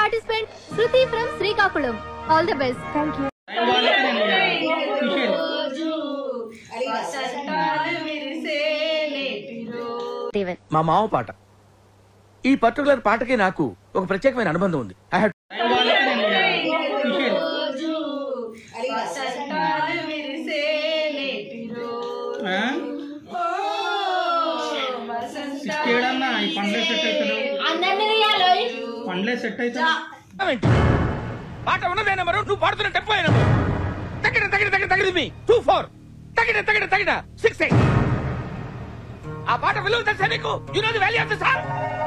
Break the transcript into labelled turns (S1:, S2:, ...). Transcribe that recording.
S1: participant Shruti from Srikakulam all the best thank you
S2: Devan
S3: మా మామ పాట ఈ పర్టికులర్ పాటకి నాకు ఒక ప్రత్యేకమైన అనుబంధం ఉంది ఐ హ్యావ్
S4: ఏడన్నా ఈ పండ్లే సెట్ అవుతారు పండ్లే సెట్ అవుతారు
S3: పాట ఉన్నదే నెంబరు నువ్వు పాడుతున్న టెంపో నెంబరు తగిన తగిన తగిన తగిన మీ టూ ఫోర్ తగిన తగిన తగిన సిక్స్ ఎయిట్ ఆ పాట విలువ తెలుసా నీకు you know the value of the song